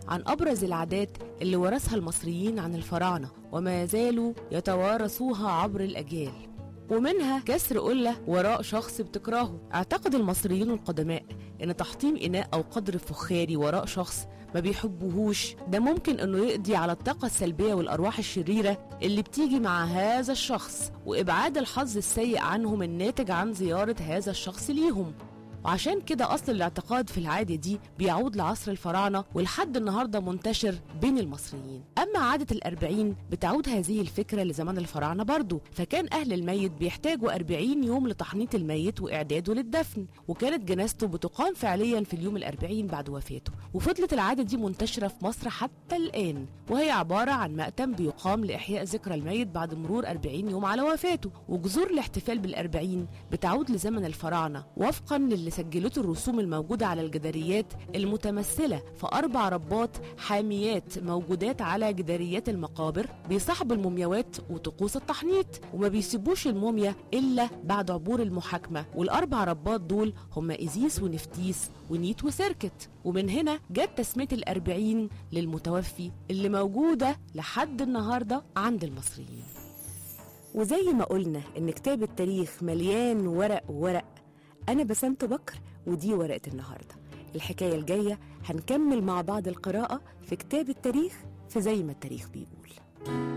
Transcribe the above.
عن أبرز العادات اللي ورثها المصريين عن الفراعنة وما زالوا يتوارثوها عبر الأجيال ومنها كسر قلة وراء شخص بتكرهه اعتقد المصريين القدماء ان تحطيم اناء او قدر فخاري وراء شخص ما بيحبوهوش ده ممكن انه يقضي على الطاقة السلبية والارواح الشريرة اللي بتيجي مع هذا الشخص وابعاد الحظ السيء عنهم الناتج عن زيارة هذا الشخص ليهم وعشان كده أصل الاعتقاد في العادة دي بيعود لعصر الفراعنة ولحد النهاردة منتشر بين المصريين أما عادة الأربعين بتعود هذه الفكرة لزمان الفراعنة برضو فكان أهل الميت بيحتاجوا أربعين يوم لتحنيط الميت وإعداده للدفن وكانت جنازته بتقام فعليا في اليوم الأربعين بعد وفاته وفضلت العادة دي منتشرة في مصر حتى الآن وهي عبارة عن مأتم بيقام لإحياء ذكرى الميت بعد مرور 40 يوم على وفاته وجذور الاحتفال بالأربعين بتعود لزمن الفراعنة وفقا للي سجلته الرسوم الموجودة على الجداريات المتمثلة في أربع ربات حاميات موجودات على جداريات المقابر بيصاحبوا المومياوات وطقوس التحنيط وما بيسيبوش الموميا إلا بعد عبور المحاكمة والأربع ربات دول هم إزيس ونفتيس ونيت وسيركت ومن هنا جت تسمية الأربعين للمتوفي اللي موجودة لحد النهاردة عند المصريين وزي ما قلنا إن كتاب التاريخ مليان ورق وورق أنا بسنت بكر ودي ورقة النهاردة الحكاية الجاية هنكمل مع بعض القراءة في كتاب التاريخ في زي ما التاريخ بيقول